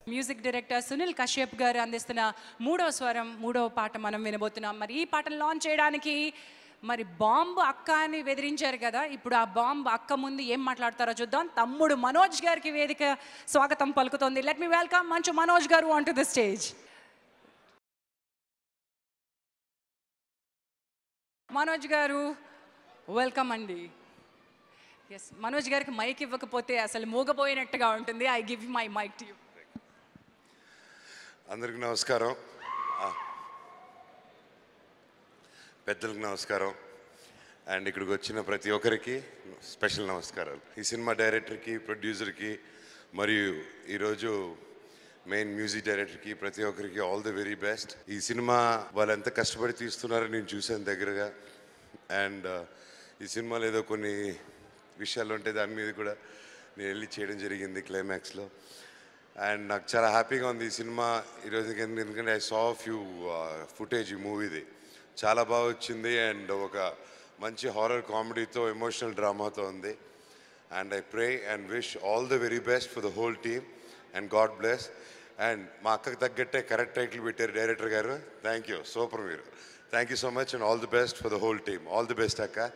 Music director Sunil Kashyap గారు అందిస్తున్న మూడో స్వరం మూడో పాట మనం వినబోతున్నాం మరి ఈ పాటను లాంచ్ చేయడానికి మరి బాంబు అక్క అని బెదిరించారు కదా ఇప్పుడు ఆ బాంబు అక్క ముందు ఏం మాట్లాడతారో చూద్దాం తమ్ముడు మనోజ్ గారికి వేదిక స్వాగతం పలుకుతోంది let me welcome Manchu Manoj గారు on to the stage Manoj గారు వెల్కమ్ అండి ఎస్ మనోజ్ గారికి మైక్ ఇవ్వకపోతే అసలు మూగపోయినట్టుగా ఉంటుంది I give my mike to you అందరికి నమస్కారం ఆ, పెద్దలకు నమస్కారం అండ్ ఇక్కడికి వచ్చిన ప్రతి ఒక్కరికి స్పెషల్ నమస్కారాలు ఈ సినిమా డైరెక్టర్కి ప్రొడ్యూసర్కి మరియు ఈరోజు మెయిన్ మ్యూజిక్ డైరెక్టర్కి ప్రతి ఒక్కరికి ఆల్ ది వెరీ బెస్ట్ ఈ సినిమా వాళ్ళు ఎంత కష్టపడి తీస్తున్నారో నేను చూశాను దగ్గరగా అండ్ ఈ సినిమాలో ఏదో కొన్ని విషయాలు ఉంటాయి దాని మీద కూడా నేను వెళ్ళి చేయడం జరిగింది క్లైమాక్స్లో అండ్ నాకు చాలా హ్యాపీగా ఉంది ఈ సినిమా ఈరోజు ఎందుకంటే ఐ సా ఫ్యూ ఫుటేజ్ ఈ మూవీది చాలా బాగా వచ్చింది అండ్ ఒక మంచి హారర్ కామెడీతో ఎమోషనల్ డ్రామాతో ఉంది and I pray and wish all the very best for the whole team and God bless and మా అక్కకు తగ్గట్టే కరెక్ట్ టైటిల్ పెట్టారు డైరెక్టర్ గారు థ్యాంక్ యూ సూపర్ మీరు thank you so much and all the best for the whole team all the best అక్క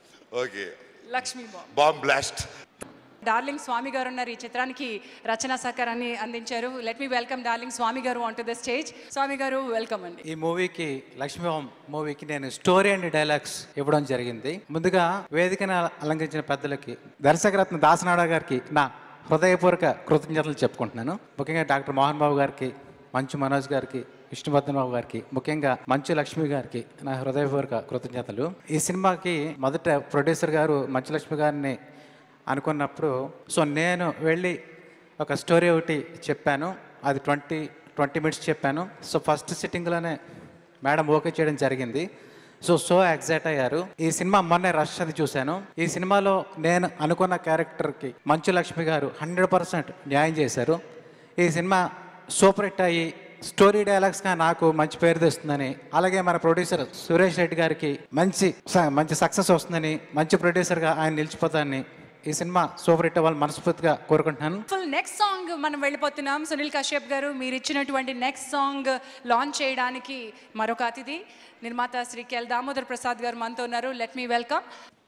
okay Lakshmi bomb bomb blast darling Swamy గారు ఉన్నారు ఈ చిత్రానికి రచనా సహకారాన్ని అందించారు let me welcome darling Swamy గారు on to the stage Swamy గారు వెల్కమ్ అండి ఈ మూవీకి లక్ష్మీహోం మూవీకి నేను స్టోరీ అండ్ డైలాగ్స్ ఇవ్వడం జరిగింది ముందుగా వేదికను అలంకరించిన పెద్దలకి దర్శకరత్న దాసనాడ గారికి నా హృదయపూర్వక కృతజ్ఞతలు చెప్పుకుంటున్నాను ముఖ్యంగా డాక్టర్ మోహన్ బాబు గారికి మంచు మనోజ్ గారికి విష్ణువర్ధన్ బాబు గారికి ముఖ్యంగా మంచు లక్ష్మి గారికి నా హృదయపూర్వక కృతజ్ఞతలు ఈ సినిమాకి మొదట ప్రొడ్యూసర్ గారు మంచు లక్ష్మి గారిని అనుకున్నప్పుడు సో నేను వెళ్ళి ఒక స్టోరీ ఒకటి చెప్పాను అది ట్వంటీ ట్వంటీ మినిట్స్ చెప్పాను సో ఫస్ట్ సిట్టింగ్లోనే మేడం ఓకే చేయడం జరిగింది సో సో ఎగ్జైట్ అయ్యారు ఈ సినిమా మొన్నే రష్ అది చూశాను ఈ సినిమాలో నేను అనుకున్న క్యారెక్టర్కి మంచు లక్ష్మి గారు హండ్రెడ్ పర్సెంట్ న్యాయం చేశారు ఈ సినిమా సూపర్ హిట్ అయ్యి స్టోరీ డైలాగ్స్గా నాకు మంచి పేరు తెస్తుందని అలాగే మన ప్రొడ్యూసర్ సురేష్ రెడ్డి గారికి మంచి స- మంచి సక్సెస్ వస్తుందని మంచి ప్రొడ్యూసర్గా ఆయన నిలిచిపోతానని ఈ సినిమా సూపర్ హిట్ అవ్వాలని మనస్ఫూర్తిగా కోరుకుంటున్నాను ఫుల్ నెక్స్ట్ సాంగ్ మనం వెళ్ళిపోతున్నాం సునీల్ కశ్యప్ గారు మీరు ఇచ్చినటువంటి నెక్స్ట్ సాంగ్ లాంచ్ చేయడానికి మరొక అతిథి నిర్మాత శ్రీ కెల్ దామోదర్ ప్రసాద్ గారు మనతో ఉన్నారు let me welcome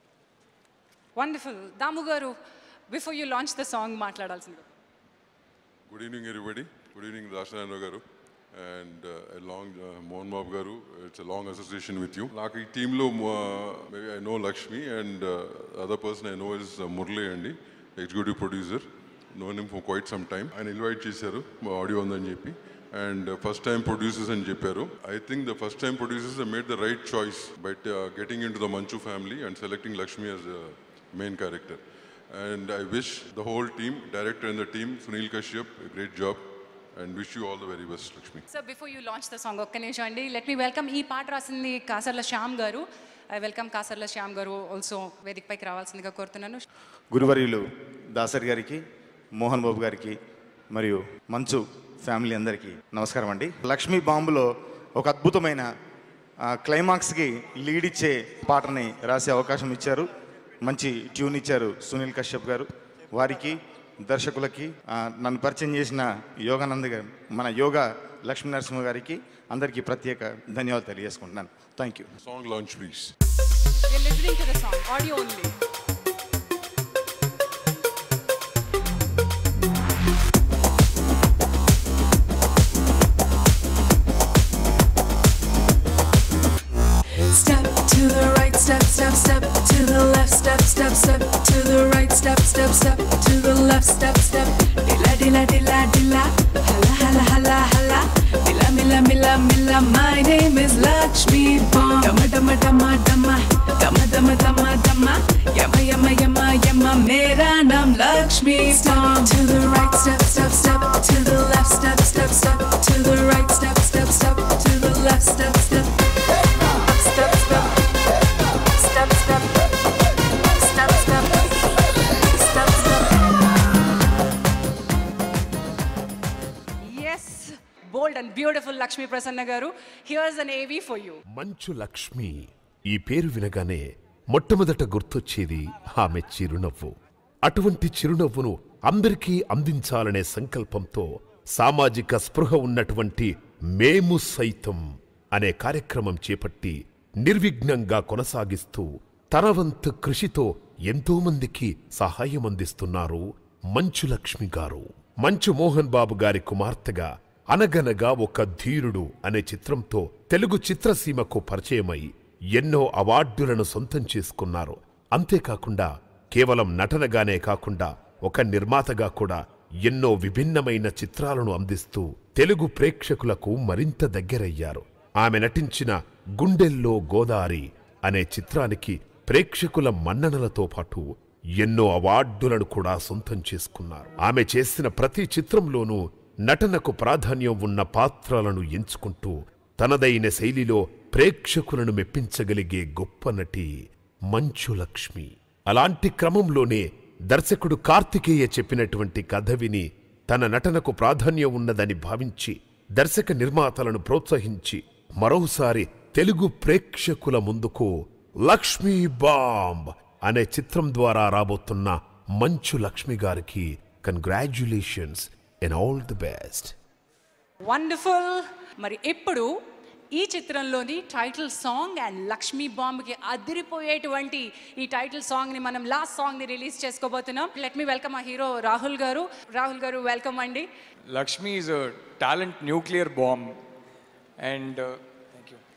wonderful Damu garu before you launch the song మాట్లాడాల్సింది good evening everybody good evening Rajanarayana garu and long Mohan Babu garu it's long association with you నాకు ఈ టీంలో maybe I know Lakshmi and other person I know is Murali అండి executive producer know him for quite some time ఆయన invite చేశారు audio ఉందని చెప్పి and first time producers అని చెప్పారు I think the first time producers made the right choice but getting into the Manchu family and selecting Lakshmi as main character And I wish the whole team, director and the team, Sunil Kashyap, a great job. And wish you all the very best, Lakshmi. So before you launch the song ఒక్క నిమిషం అండి let me welcome ఈ పాట రాసింది కాసర్ల శ్యామ్ గారు I welcome Kasarla Shyam గారు also వేదికపైకి రావాల్సిందిగా కోరుతున్నాను గురువర్యులు దాసరి గారికి మోహన్ బాబు గారికి మరియు మంచు ఫ్యామిలీ అందరికీ నమస్కారం అండి లక్ష్మీ బాంబులో ఒక అద్భుతమైన ఆ, క్లైమాక్స్కి లీడ్ ఇచ్చే పాటని రాసే అవకాశం ఇచ్చారు మంచి ట్యూన్ ఇచ్చారు సునీల్ కశ్యప్ గారు వారికి దర్శకులకి ఆ, నన్ను పరిచయం చేసిన యోగానంద్ గారు మన యోగా లక్ష్మీ నరసింహ గారికి అందరికీ ప్రత్యేక ధన్యవాదాలు తెలియజేసుకుంటున్నాను thank you Song launch, please. Listening to the song audio only Step to the right, step, step, step to the left, step, step, step to the right, step, step, step to the left, step, step. Dilla, dilla, dilla, dilla. Hala, hala, hala, hala. Mila, mila, mila, mila. My name is Lakshmi Bomb. Dama, dama, dama, dama. Dama, dama, dama, dama. Yama, yama, yama, yama. Mera naam Lakshmi Bomb. To the right, step, step, step to the left, step, step, step to the right, step, step, step to the left, step, step. Step, step. Step, step. Step, step. Step, step. Yes bold and beautiful Lakshmi Prasanna garu here's అన్ ఏవీ for you మంచు లక్ష్మి ఈ పేరు వినగానే మొట్టమొదట గుర్తొచ్చేది ఆమె చిరునవ్వు అటువంటి చిరునవ్వును అందరికీ అందించాలనే సంకల్పంతో సామాజిక స్పృహ ఉన్నటువంటి మేము సైతం అనే కార్యక్రమం చేపట్టి నిర్విఘ్నంగా కొనసాగిస్తూ తన వంతు కృషితో ఎంతోమందికి సహాయం అందిస్తున్నారు మంచు లక్ష్మి గారు మంచు మోహన్ బాబు గారి కుమార్తెగా అనగనగా ఒక ధీరుడు అనే చిత్రంతో తెలుగు చిత్రసీమకు పరిచయమై ఎన్నో అవార్డులను సొంతం చేసుకున్నారు అంతేకాకుండా కేవలం నటనగానే కాకుండా ఒక నిర్మాతగా కూడా ఎన్నో విభిన్నమైన చిత్రాలను అందిస్తూ తెలుగు ప్రేక్షకులకు మరింత దగ్గరయ్యారు ఆమె నటించిన గుండెల్లో గోదారి అనే చిత్రానికి ప్రేక్షకుల మన్ననలతో పాటు ఎన్నో అవార్డులను కూడా సొంతం చేసుకున్నారు ఆమె చేసిన ప్రతి చిత్రంలోనూ నటనకు ప్రాధాన్యం ఉన్న పాత్రలను ఎంచుకుంటూ తనదైన శైలిలో ప్రేక్షకులను మెప్పించగలిగే గొప్ప నటి మంచు లక్ష్మి అలాంటి క్రమంలోనే దర్శకుడు కార్తికేయ చెప్పినటువంటి కథ విని తన నటనకు ప్రాధాన్యం ఉన్నదని భావించి దర్శక నిర్మాతలను ప్రోత్సహించి మరోసారి తెలుగు ప్రేక్షకుల ముందుకు లక్ష్మీ బాంబ్ అనే చిత్రం ద్వారా రాబోతున్న మంచు లక్ష్మి గారికి congratulations in all the best wonderful మరి ఇప్పుడు ఈ చిత్రంలోని టైటిల్ సాంగ్ అండ్ లక్ష్మీ బాంబ్కి అదిరిపోయేటువంటి ఈ టైటిల్ సాంగ్ని మనం లాస్ట్ సాంగ్ని రిలీజ్ చేసుకోబోతున్నాం లెట్ మీ వెల్కమ్ ఆ హీరో రాహుల్ గారు రాహుల్ గారు వెల్కమ్ అండి Lakshmi is a talent nuclear bomb, and uh, thank you.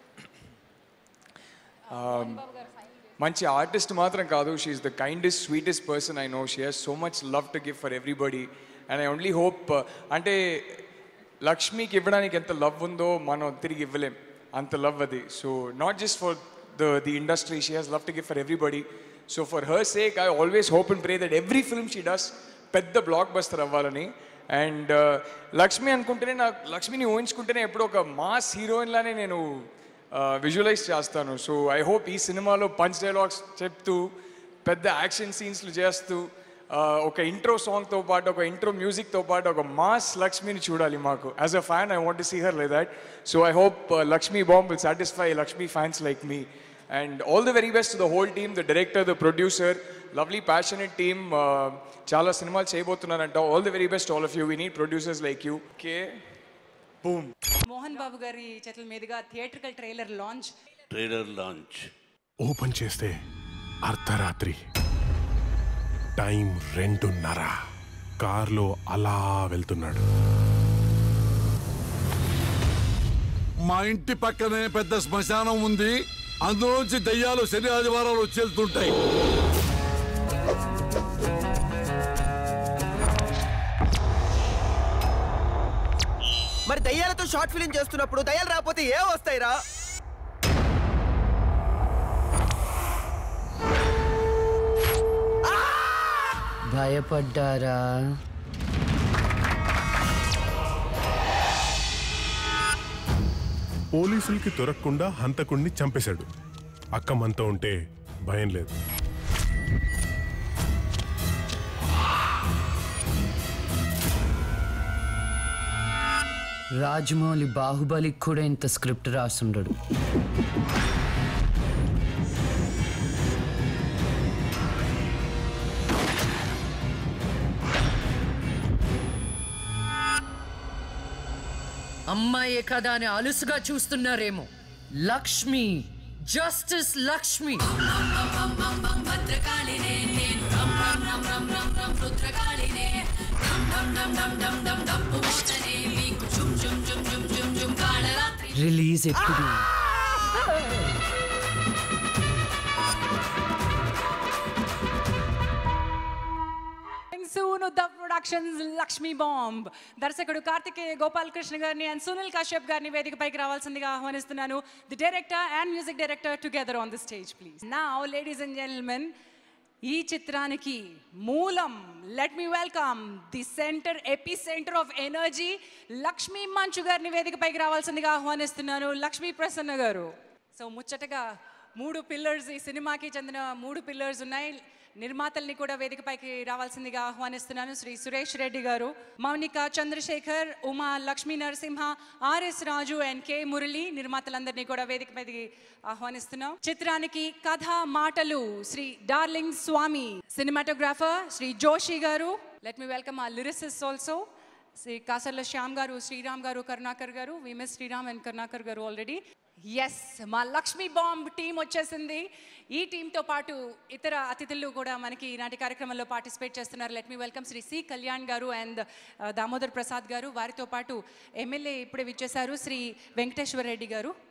Um, మంచి ఆర్టిస్ట్ మాత్రం కాదు she's the kindest sweetest person I know she has so much love to give for everybody and I only hope అంటే లక్ష్మికి ఇవ్వడానికి ఎంత love ఉందో మనం తిరిగి ఇవ్వలేం అంత లవ్ అది so not just for the the industry she has love to give for everybody so for her sake I always hope and pray that every film she does పెద్ద బ్లాక్ బస్టర్ అవ్వాలని and Lakshmi అనుకుంటేనే నాకు లక్ష్మిని ఊహించుకుంటేనే ఎప్పుడో ఒక mass heroine లానే నేను visualise చేస్తాను సో ఐ హోప్ ఈ సినిమాలో పంచ్ డైలాగ్స్ చెప్తూ పెద్ద యాక్షన్ సీన్స్లు చేస్తూ uh, ఒక ఇంట్రో సాంగ్తో పాటు ఒక ఇంట్రో మ్యూజిక్తో పాటు ఒక మాస్ లక్ష్మిని చూడాలి మాకు as a fan I want see her like that so I hope Lakshmi Bomb will satisfy Lakshmi fans like me and all the very best the whole team the director the producer lovely passionate team చాలా సినిమాలు చేయబోతున్నారంట all the very best all of you we need producers like you కే బూమ్ మోహన్ బాబు గారి చేతుల మీదుగా theatrical trailer launch trailer launch open చేస్తే అర్ధరాత్రి టైం రెండున్నర కార్లో అలా వెళ్తున్నాడు మా ఇంటి పక్కనే పెద్ద శ్మశానం ఉంది అందులోంచి దయ్యాలు శని ఆదివారాలు వచ్చి వెళ్తుంటాయి మరి దయ్యాలతో షార్ట్ ఫిలిం చేస్తున్నప్పుడు దయ్యాలు రాకపోతే ఏ వస్తాయిరా భయపడ్డారా పోలీసులకి దొరకకుండా హంతకుణ్ణి చంపేశాడు అక్క మనతో ఉంటే భయం లేదు రాజమౌళి బాహుబలికి కూడా ఇంత స్క్రిప్ట్ రాసుండడు అమ్మాయే కదా అని అలుసుగా చూస్తున్నారేమో లక్ష్మి జస్టిస్ లక్ష్మి రిలీజ్ ఎప్పుడు soon the productions Lakshmi Bomb దర్శకుడు కార్తికేయ గోపాలకృష్ణ గారిని అండ్ సునీల్ కశ్యప్ గారిని వేదికపైకి రావాల్సిందిగా ఆహ్వానిస్తున్నాను the director and music director together on the stage please నా లేడీస్ అండ్ జెంటల్మెన్ ఈ చిత్రానికి మూలం let me welcome the centre epicentre of energy Lakshmi Manchu గారిని వేదికపైకి రావాల్సిందిగా ఆహ్వానిస్తున్నాను లక్ష్మీ ప్రసన్న గారు సో ముచ్చటగా మూడు పిల్లర్స్ ఈ సినిమాకి చెందిన మూడు పిల్లర్స్ ఉన్నాయి నిర్మాతల్ని కూడా వేదికపైకి రావాల్సిందిగా ఆహ్వానిస్తున్నాను Shri Suresh Reddy garu Mounika Chandrashekar Uma Lakshmi Narasimha RS Raju and K Murali నిర్మాతలందరినీ కూడా వేదికపైకి ఆహ్వానిస్తున్నాం చిత్రానికి కథ మాటలు Shri Darling Swamy cinematographer Shri Joshi garu let me welcome ఆ lyricist also Shri Kasarla Shyam garu Sriram garu Karunakar garu we miss Sriram and Karunakar garu already yes మా లక్ష్మీ బాంబ్ టీం వచ్చేసింది ఈ టీంతో పాటు ఇతర అతిథులు కూడా మనకి ఈనాటి కార్యక్రమంలో పార్టిసిపేట్ చేస్తున్నారు let me welcome Shri C Kalyan garu and Damodar Prasad గారు వారితో పాటు ఎమ్మెల్యే ఇప్పుడే విచ్చేశారు శ్రీ వెంకటేశ్వర రెడ్డి గారు